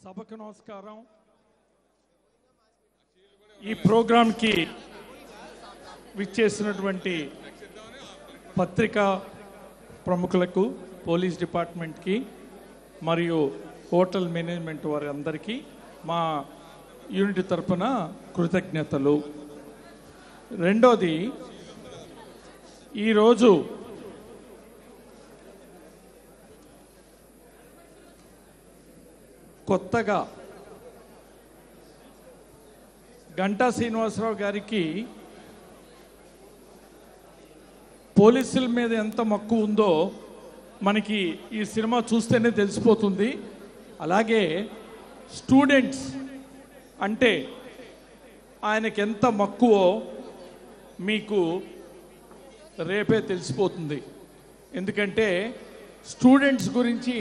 సభకు నమస్కారం ఈ ప్రోగ్రాంకి విచ్చేసినటువంటి పత్రికా ప్రముఖులకు పోలీస్ డిపార్ట్మెంట్కి మరియు హోటల్ మేనేజ్మెంట్ వారి అందరికీ మా యూనిట్ తరపున కృతజ్ఞతలు రెండోది ఈరోజు కొత్తగా గంటా శ్రీనివాసరావు గారికి పోలీసుల మీద ఎంత మక్కువ ఉందో మనకి ఈ సినిమా చూస్తేనే తెలిసిపోతుంది అలాగే స్టూడెంట్స్ అంటే ఆయనకి ఎంత మక్కువో మీకు రేపే తెలిసిపోతుంది ఎందుకంటే స్టూడెంట్స్ గురించి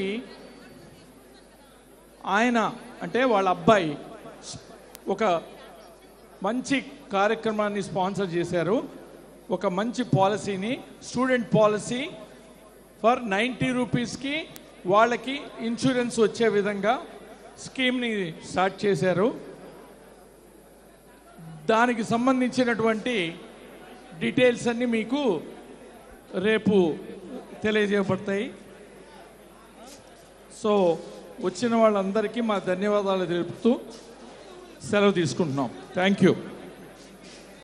ఆయన అంటే వాళ్ళ అబ్బాయి ఒక మంచి కార్యక్రమాన్ని స్పాన్సర్ చేశారు ఒక మంచి పాలసీని స్టూడెంట్ పాలసీ ఫర్ నైంటీ రూపీస్కి వాళ్ళకి ఇన్సూరెన్స్ వచ్చే విధంగా స్కీమ్ని స్టార్ట్ చేశారు దానికి సంబంధించినటువంటి డీటెయిల్స్ అన్నీ మీకు రేపు తెలియజేయబడతాయి సో వచ్చిన వాళ్ళందరికీ మా ధన్యవాదాలు తెలుపుతూ సెలవు తీసుకుంటున్నాం థ్యాంక్ యూ